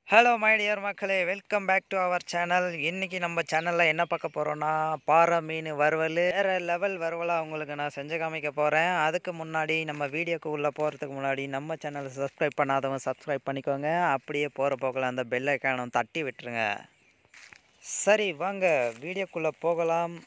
Hello my dear மக்களே welcome back to our channel இன்றைக்கி நம்ம சேனலில் என்ன பார்க்க போகிறோன்னா பாறை மீன் வறுவல் வேறு லெவல் வறுவலாக உங்களுக்கு நான் செஞ்சு காமிக்க போகிறேன் அதுக்கு முன்னாடி நம்ம வீடியோக்கு உள்ளே போகிறதுக்கு முன்னாடி நம்ம சேனலை சப்ஸ்கிரைப் பண்ணாதவங்க சப்ஸ்கிரைப் பண்ணிக்கோங்க அப்படியே போகிற போக்கில் அந்த பெல் ஐக்கானும் தட்டி விட்டுருங்க சரி வாங்க வீடியோக்குள்ளே போகலாம்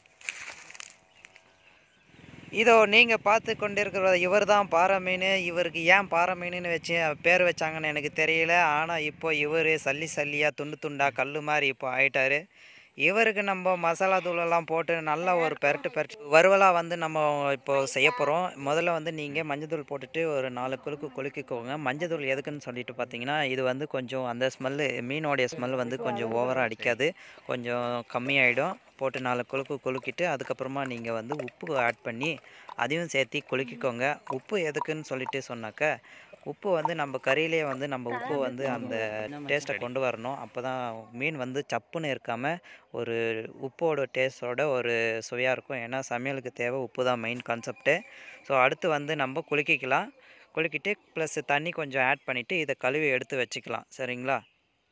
இதோ நீங்கள் பார்த்து கொண்டிருக்கிற இவர் தான் பாறை மீன் இவருக்கு ஏன் பாறை மீனுன்னு வச்சு பேர் வச்சாங்கன்னு எனக்கு தெரியல ஆனால் இப்போ இவர் சல்லி சல்லியாக துண்டு துண்டாக கல் மாதிரி இப்போ ஆயிட்டாரு இவருக்கு நம்ம மசாலா தூளெல்லாம் போட்டு நல்லா ஒரு பெரட்டு பெரட்டு வறுவலாக வந்து நம்ம இப்போ செய்ய போகிறோம் முதல்ல வந்து நீங்கள் மஞ்சள் போட்டுட்டு ஒரு நாலு குலுக்கு குலுக்கிக்கோங்க மஞ்சள் தூள் எதுக்குன்னு சொல்லிட்டு பார்த்தீங்கன்னா இது வந்து கொஞ்சம் அந்த ஸ்மெல்லு மீனோடைய ஸ்மெல் வந்து கொஞ்சம் ஓவராக அடிக்காது கொஞ்சம் கம்மியாயிடும் போட்டு நாலு குலுக்கு குலுக்கிட்டு அதுக்கப்புறமா நீங்கள் வந்து உப்பு ஆட் பண்ணி அதையும் சேர்த்து குலுக்கிக்கோங்க உப்பு எதுக்குன்னு சொல்லிட்டு சொன்னாக்க உப்பு வந்து நம்ம கறியிலே வந்து நம்ம உப்பு வந்து அந்த டேஸ்ட்டை கொண்டு வரணும் அப்போ தான் மீன் வந்து சப்புன்னு இருக்காமல் ஒரு உப்போட டேஸ்ட்டோட ஒரு சுவையாக இருக்கும் ஏன்னா சமையலுக்கு தேவை உப்பு தான் மெயின் கான்செப்ட்டு ஸோ அடுத்து வந்து நம்ம குலுக்கிக்கலாம் குலுக்கிட்டு ப்ளஸ் தண்ணி கொஞ்சம் ஆட் பண்ணிவிட்டு இதை கழுவி எடுத்து வச்சுக்கலாம் சரிங்களா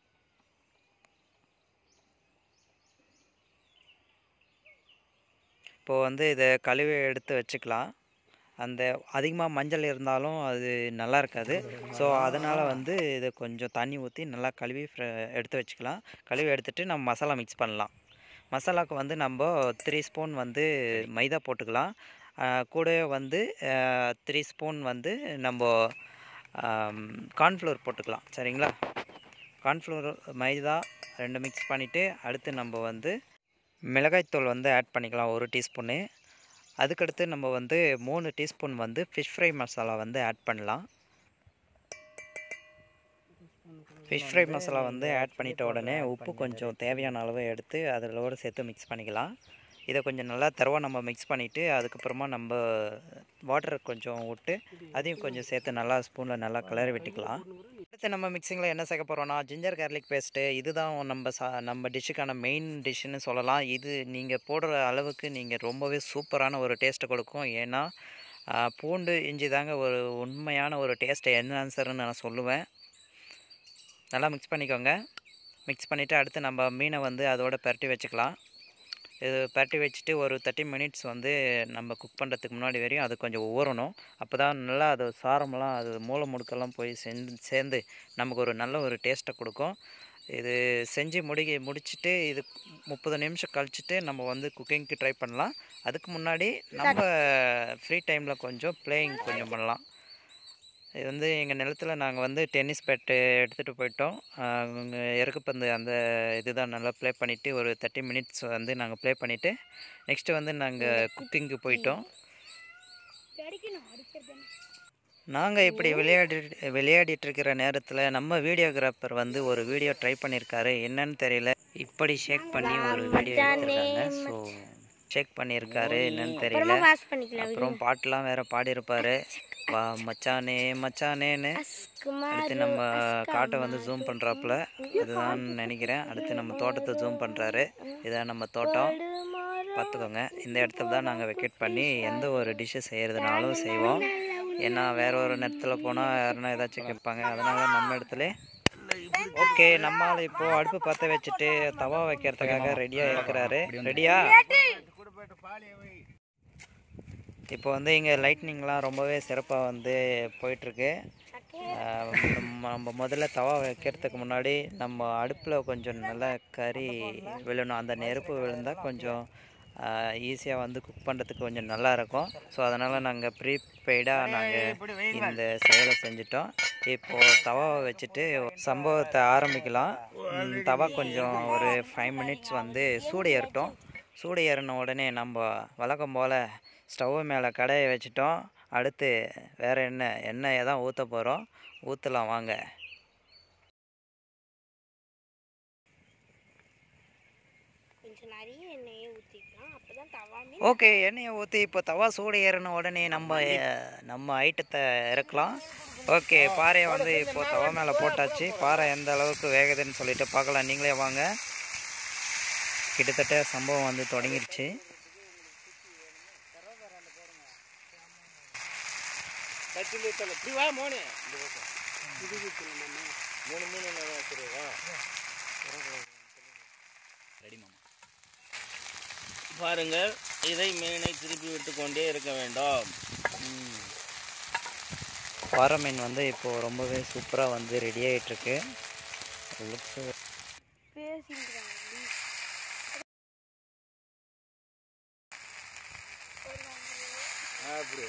இப்போது வந்து இதை கழுவி எடுத்து வச்சுக்கலாம் அந்த அதிகமாக மஞ்சள் இருந்தாலும் அது நல்லா இருக்காது ஸோ அதனால் வந்து இதை கொஞ்சம் தண்ணி ஊற்றி நல்லா கழுவி எடுத்து வச்சுக்கலாம் கழுவி எடுத்துகிட்டு நம்ம மசாலா மிக்ஸ் பண்ணலாம் மசாலாவுக்கு வந்து நம்ம த்ரீ ஸ்பூன் வந்து மைதா போட்டுக்கலாம் கூடவே வந்து த்ரீ ஸ்பூன் வந்து நம்ம கார்ன்ஃப்ளவர் போட்டுக்கலாம் சரிங்களா கார்ன்ஃப்ளவர் மைதா ரெண்டு மிக்ஸ் பண்ணிவிட்டு அடுத்து நம்ம வந்து மிளகாய்த்தூள் வந்து ஆட் பண்ணிக்கலாம் ஒரு டீஸ்பூனு அதுக்கடுத்து நம்ம வந்து மூணு டீஸ்பூன் வந்து ஃபிஷ் ஃப்ரை மசாலா வந்து ஆட் பண்ணலாம் ஃபிஷ் ஃப்ரை மசாலா வந்து ஆட் பண்ணிட்ட உடனே உப்பு கொஞ்சம் தேவையான அளவு எடுத்து அதிலோடு சேர்த்து மிக்ஸ் பண்ணிக்கலாம் இதை கொஞ்சம் நல்லா தரவாக நம்ம மிக்ஸ் பண்ணிவிட்டு அதுக்கப்புறமா நம்ம வாட்டர் கொஞ்சம் விட்டு அதையும் கொஞ்சம் சேர்த்து நல்லா ஸ்பூனில் நல்லா கிளறி விட்டுக்கலாம் அடுத்து நம்ம மிக்சிங்கில் என்ன சேர்க்க போகிறோன்னா ஜிஞ்சர் கார்லிக் பேஸ்ட்டு இதுதான் நம்ம சா நம்ம டிஷ்ஷுக்கான மெயின் டிஷ்ஷுன்னு சொல்லலாம் இது நீங்கள் போடுற அளவுக்கு நீங்கள் ரொம்பவே சூப்பரான ஒரு டேஸ்ட்டை கொடுக்கும் ஏன்னா பூண்டு இஞ்சி தாங்க ஒரு உண்மையான ஒரு டேஸ்ட்டை என்ஹான்சர்னு நான் சொல்லுவேன் நல்லா மிக்ஸ் பண்ணிக்கோங்க மிக்ஸ் பண்ணிவிட்டு அடுத்து நம்ம மீனை வந்து அதோட பரட்டி வச்சுக்கலாம் இது பரட்டி வச்சுட்டு ஒரு தேர்ட்டி மினிட்ஸ் வந்து நம்ம குக் பண்ணுறதுக்கு முன்னாடி வரையும் அது கொஞ்சம் ஊறணும் அப்போ தான் நல்லா அது சாரமெல்லாம் அது மூளை முடுக்கெல்லாம் போய் சேர்ந்து சேர்ந்து நமக்கு ஒரு நல்ல ஒரு டேஸ்ட்டை கொடுக்கும் இது செஞ்சு முடிக்க முடிச்சுட்டு இது முப்பது நிமிஷம் கழிச்சுட்டு நம்ம வந்து குக்கிங்க்கு ட்ரை பண்ணலாம் அதுக்கு முன்னாடி நம்ம ஃப்ரீ டைமில் கொஞ்சம் பிளேயிங் கொஞ்சம் பண்ணலாம் இது வந்து எங்கள் நிலத்தில் நாங்கள் வந்து டென்னிஸ் பேட்டு எடுத்துகிட்டு போயிட்டோம் இறக்குப்பந்து அந்த இதுதான் நல்லா ப்ளே பண்ணிவிட்டு ஒரு தேர்ட்டி மினிட்ஸ் வந்து நாங்கள் ப்ளே பண்ணிவிட்டு நெக்ஸ்ட்டு வந்து நாங்கள் குக்கிங்க்கு போயிட்டோம் நாங்கள் இப்படி விளையாடி விளையாடிட்டு இருக்கிற நேரத்தில் நம்ம வீடியோகிராஃபர் வந்து ஒரு வீடியோ ட்ரை பண்ணியிருக்காரு என்னன்னு தெரியல இப்படி ஷேக் பண்ணி ஒரு வீடியோ எடுத்திருக்காங்க ஸோ ஷேக் பண்ணியிருக்காரு என்னன்னு தெரியல அப்புறம் பாட்டுலாம் வேற பாடியிருப்பாரு வா மச்சானே மச்சானேன்னு அடுத்து நம்ம காட்டை வந்து ஜூம் பண்ணுறாப்புல இதுதான் நினைக்கிறேன் அடுத்து நம்ம தோட்டத்தை ஜூம் பண்ணுறாரு இதான் நம்ம தோட்டம் பார்த்துக்கோங்க இந்த இடத்துல தான் நாங்கள் வெக்கேட் பண்ணி எந்த ஒரு டிஷ்ஷு செய்கிறதுனாலும் செய்வோம் ஏன்னா வேற ஒரு நேரத்தில் போனால் யாருன்னா ஏதாச்சும் கேட்பாங்க அதனால் நம்ம இடத்துல ஓகே நம்மளால் இப்போது அடுப்பு பற்ற வச்சுட்டு தவா வைக்கிறதுக்காக ரெடியாக இருக்கிறாரு ரெடியா இப்போ வந்து இங்கே லைட்னிங்லாம் ரொம்பவே சிறப்பாக வந்து போயிட்டுருக்கு நம்ம முதல்ல தவா வைக்கிறதுக்கு முன்னாடி நம்ம அடுப்பில் கொஞ்சம் நல்லா கறி விழணும் அந்த நெருப்பு விழுந்தால் கொஞ்சம் ஈஸியாக வந்து குக் பண்ணுறதுக்கு கொஞ்சம் நல்லா இருக்கும் ஸோ அதனால் நாங்கள் ப்ரீபெய்டாக நாங்கள் இந்த செயலை செஞ்சிட்டோம் இப்போது தவாவை வச்சுட்டு சம்பவத்தை ஆரம்பிக்கலாம் தவா கொஞ்சம் ஒரு ஃபைவ் மினிட்ஸ் வந்து சூடு ஏறட்டும் சூடு ஏறின உடனே நம்ம வழக்கம் போல் ஸ்டவ் மேலே கடையை வச்சுட்டோம் அடுத்து வேறு என்ன எண்ணெயை தான் ஊற்ற போகிறோம் ஊற்றலாம் வாங்க ஓகே எண்ணெயை ஊற்றி இப்போ தவா சூடு ஏறின உடனே நம்ம நம்ம ஐட்டத்தை இறக்கலாம் ஓகே பாறையை வந்து இப்போ தவா மேலே போட்டாச்சு பாறை எந்த அளவுக்கு வேகுதுன்னு சொல்லிட்டு பார்க்கலாம் நீங்களே வாங்க கிட்டத்தட்ட சம்பவம் வந்து தொடங்கிருச்சு இப்படி வா மோனே மூணு மீன் என்ன வச்சிருக்கோம் பாருங்கள் இதை மீனை திருப்பி விட்டு கொண்டே இருக்க வேண்டும் ம். பாறை மீன் வந்து இப்போது ரொம்பவே சூப்பராக வந்து ரெடி ஆகிட்டுருக்கு லுக்ஸு அப்படி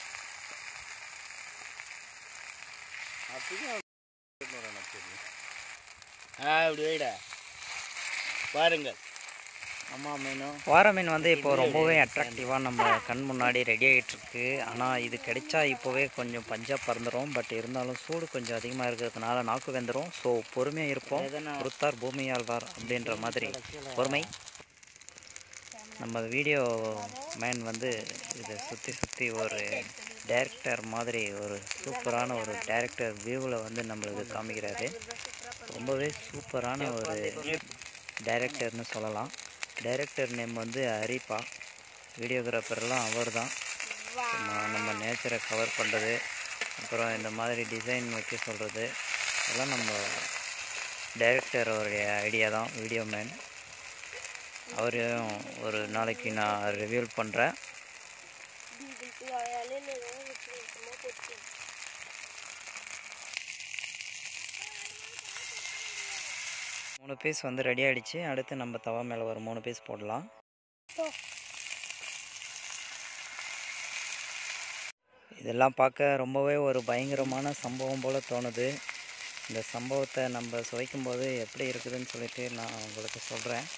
அப்படியும் ஆ அப்படி வைடா பாருங்கள் அம்மா மீனும் வார மீன் வந்து இப்போ ரொம்பவே அட்ராக்டிவாக நம்ம கண் முன்னாடி ரெடி ஆகிட்டுருக்கு ஆனால் இது கிடைச்சா இப்போவே கொஞ்சம் பஞ்சா பறந்துடும் பட் இருந்தாலும் சூடு கொஞ்சம் அதிகமாக இருக்கிறதுனால நாக்கு வெந்துடும் ஸோ பொறுமையாக இருப்போம் பொறுத்தார் பூமி ஆழ்வார் அப்படின்ற மாதிரி பொறுமை நம்ம வீடியோ மேன் வந்து இதை சுற்றி சுற்றி ஒரு டைரக்டர் மாதிரி ஒரு சூப்பரான ஒரு டைரக்டர் வியூவில் வந்து நம்மளுக்கு காமிக்கிறாரு ரொம்பவே சூப்பரான ஒரு டைரக்டர்னு சொல்லலாம் டைரக்டர் நேம் வந்து ஹரிப்பா வீடியோகிராஃபர்லாம் அவர் தான் நம்ம நேச்சரை கவர் பண்ணுறது அப்புறம் இந்த மாதிரி டிசைன் வைக்க சொல்கிறது இதெல்லாம் நம்ம டைரக்டரோடைய ஐடியா தான் வீடியோ மேன் அவரையும் ஒரு நாளைக்கு நான் ரிவ்யூல் பண்ணுறேன் மூணு பீஸ் வந்து ரெடி ஆகிடுச்சு அடுத்து நம்ம தவா மேலே ஒரு மூணு பீஸ் போடலாம் இதெல்லாம் பார்க்க ரொம்பவே ஒரு பயங்கரமான சம்பவம் போல் தோணுது இந்த சம்பவத்தை நம்ம சுவைக்கும்போது எப்படி இருக்குதுன்னு சொல்லிட்டு நான் உங்களுக்கு சொல்கிறேன்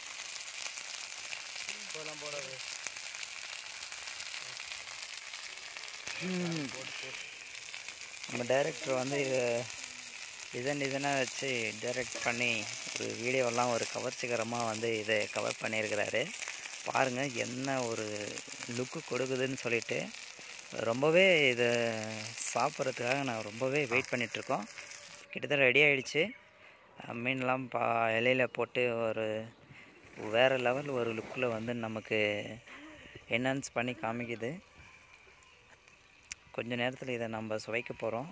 நம்ம டைரக்டர் வந்து இது டிசைன் டிசைனாக வச்சு டைரக்ட் பண்ணி ஒரு வீடியோலாம் ஒரு கவர்ச்சிகரமாக வந்து இதை கவர் பண்ணியிருக்கிறாரு பாருங்கள் என்ன ஒரு லுக்கு கொடுக்குதுன்னு சொல்லிட்டு ரொம்பவே இதை சாப்பிட்றதுக்காக நான் ரொம்பவே வெயிட் பண்ணிகிட்ருக்கோம் கிட்டத்தட்ட ரெடி ஆகிடுச்சு மீன்லாம் பா இலையில போட்டு ஒரு வேறு லெவல் ஒரு லுக்கில் வந்து நமக்கு என்ஹான்ஸ் பண்ணி காமிக்குது கொஞ்ச நேரத்தில் இதை நம்ம சுவைக்க போகிறோம்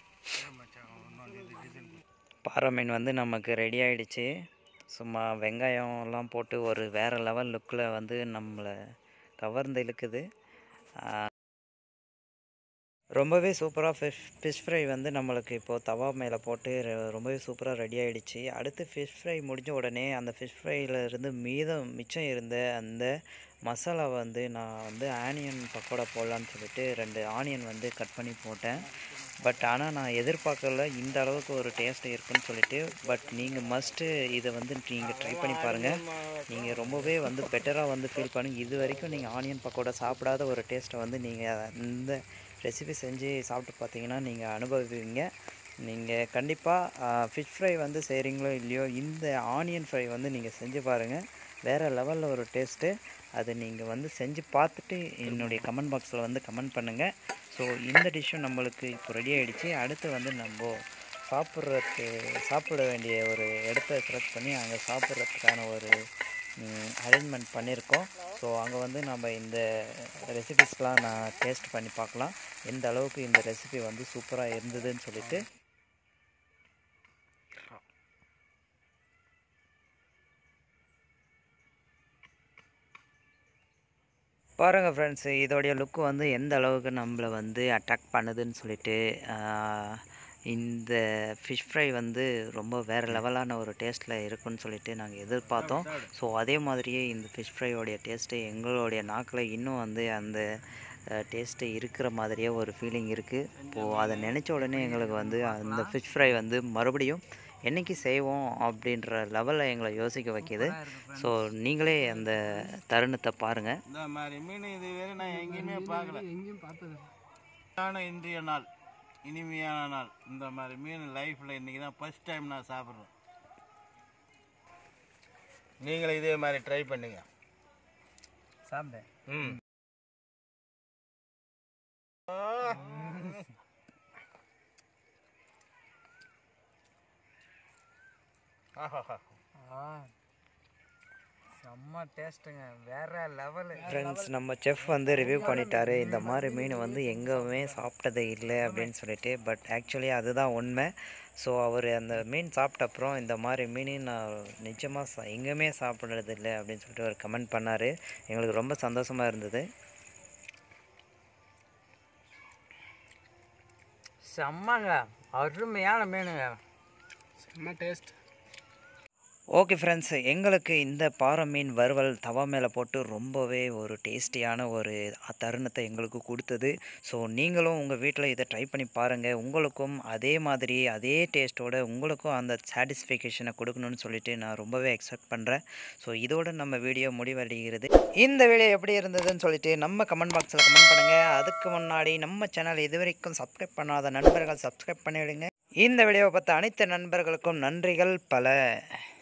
பாறை மீன் வந்து நமக்கு ரெடி ஆகிடுச்சு சும்மா வெங்காயம் எல்லாம் போட்டு ஒரு வேறு லெவல் லுக்கில் வந்து நம்மளை கவர்ந்து இழுக்குது ஆஹ் ரொம்பவே சூப்பராக ஃபிஷ் ஃபிஷ் ஃப்ரை வந்து நம்மளுக்கு இப்போது தவா மேலே போட்டு ரொ- ரொம்பவே சூப்பராக ரெடி ஆகிடுச்சு அடுத்து ஃபிஷ் ஃப்ரை முடிஞ்ச உடனே அந்த ஃபிஷ் ஃப்ரையில் இருந்து மீதம் மிச்சம் இருந்த அந்த மசாலா வந்து நான் வந்து ஆனியன் பக்கோடா போடலான்னு சொல்லிட்டு ரெண்டு ஆனியன் வந்து கட் பண்ணி போட்டேன் பட் ஆனால் நான் எதிர்பார்க்கல இந்த அளவுக்கு ஒரு டேஸ்ட் இருக்குன்னு சொல்லிட்டு பட் நீங்கள் மஸ்ட்டு இதை வந்து நீங்கள் ட்ரை பண்ணி பாருங்கள் நீங்கள் ரொம்பவே வந்து பெட்டராக வந்து ஃபீல் பண்ணுங்க இது வரைக்கும் நீங்கள் ஆனியன் பக்கோடா சாப்பிடாத ஒரு டேஸ்ட்டை வந்து நீங்கள் இந்த ரெசிபி செஞ்சு சாப்பிட்டு பார்த்தீங்கன்னா நீங்கள் அனுபவிப்பீங்க நீங்கள் கண்டிப்பாக ஃபிஷ் ஃப்ரை வந்து செய்கிறீங்களோ இல்லையோ இந்த ஆனியன் ஃப்ரை வந்து நீங்கள் செஞ்சு பாருங்கள் வேறு லெவலில் ஒரு டேஸ்ட்டு அது நீங்கள் வந்து செஞ்சு பார்த்துட்டு என்னுடைய கமெண்ட் பாக்ஸில் வந்து கமெண்ட் பண்ணுங்கள் ஸோ இந்த டிஷ்ஷும் நம்மளுக்கு இப்போ ரெடி ஆகிடுச்சு அடுத்து வந்து நம்ம சாப்பிட்றதுக்கு சாப்பிட வேண்டிய ஒரு இடத்த செலக்ட் பண்ணி அங்கே சாப்பிட்றதுக்கான ஒரு அரேஞ்ச்மெண்ட் பண்ணியிருக்கோம் ஸோ அங்கே வந்து நம்ம இந்த ரெசிபிஸ்லாம் நான் டேஸ்ட் பண்ணி பார்க்கலாம் எந்த அளவுக்கு இந்த ரெசிபி வந்து சூப்பராக இருந்ததுன்னு சொல்லிட்டு பாருங்கள் ஃப்ரெண்ட்ஸ் இதோடைய லுக்கு வந்து எந்த அளவுக்கு நம்மளை வந்து அட்ராக்ட் பண்ணுதுன்னு சொல்லிட்டு ஆஹ், இந்த ஃபிஷ் ஃப்ரை வந்து ரொம்ப வேறு லெவலான ஒரு டேஸ்ட்டில் இருக்குன்னு சொல்லிட்டு நாங்கள் எதிர்பார்த்தோம் ஸோ அதே மாதிரியே இந்த ஃபிஷ் ஃப்ரையோடைய டேஸ்ட்டு எங்களுடைய நாக்கில் இன்னும் வந்து அந்த டேஸ்ட்டு இருக்கிற மாதிரியே ஒரு ஃபீலிங் இருக்குது இப்போது அதை நினச்ச உடனே எங்களுக்கு வந்து அந்த ஃபிஷ் ஃப்ரை வந்து மறுபடியும் என்னைக்கு செய்வோம் அப்படின்ற லெவலில் எங்களை யோசிக்க வைக்கிது ஸோ நீங்களே அந்த தருணத்தை பாருங்கள் இந்த மாதிரி மீன் இது வரை நான் எங்கேயுமே பார்க்கல எங்கேயும் பார்த்தது ஆன இன்றைய நாள் இனிமையான நாள் இந்த மாதிரி மீன் லைஃப்பில் இன்றைக்கி தான் ஃபஸ்ட் டைம் நான் சாப்பிட்றேன் நீங்களும் இதே மாதிரி ட்ரை பண்ணுங்க சாப்பிட்டேன் ம் ஆஹாஹா. ஆ செம்ம டேஸ்ட்டுங்க வேற லெவலு ஃப்ரெண்ட்ஸ் நம்ம செஃப் வந்து ரிவ்யூ பண்ணிட்டாரு இந்த மாதிரி மீன் வந்து எங்கேயுமே சாப்பிட்டதே இல்லை அப்படின்னு சொல்லிட்டு பட் ஆக்சுவலி அதுதான் உண்மை ஸோ அவர் அந்த மீன் சாப்பிட்ட அப்புறம் இந்த மாதிரி மீன் நான் நிஜமாக சா எங்கேயுமே சாப்பிட்றது இல்லை அப்படின்னு சொல்லிட்டு அவர் கமெண்ட் பண்ணார் எங்களுக்கு ரொம்ப சந்தோஷமாக இருந்தது செம்மங்க அருமையான மீனுங்க செம்ம டேஸ்ட் ஓகே ஃப்ரெண்ட்ஸ் எங்களுக்கு இந்த பாறை மீன் வறுவல் தவா மேலே போட்டு ரொம்பவே ஒரு டேஸ்டியான ஒரு தருணத்தை எங்களுக்கு கொடுத்தது ஸோ நீங்களும் உங்கள் வீட்டில் இதை ட்ரை பண்ணி பாருங்கள் உங்களுக்கும் அதே மாதிரி அதே டேஸ்ட்டோட உங்களுக்கும் அந்த சாட்டிஸ்ஃபிகேஷனை கொடுக்கணும்னு சொல்லிட்டு நான் ரொம்பவே எக்ஸ்பெக்ட் பண்ணுறேன் ஸோ இதோட நம்ம வீடியோ முடிவடைகிறது இந்த வீடியோ எப்படி இருந்ததுன்னு சொல்லிட்டு நம்ம கமெண்ட் பாக்ஸில் கமெண்ட் பண்ணுங்கள் அதுக்கு முன்னாடி நம்ம சேனல் இது வரைக்கும் சப்ஸ்கிரைப் பண்ணாத நண்பர்கள் சப்ஸ்கிரைப் பண்ணிவிடுங்க இந்த வீடியோவை பார்த்த அனைத்து நண்பர்களுக்கும் நன்றிகள் பல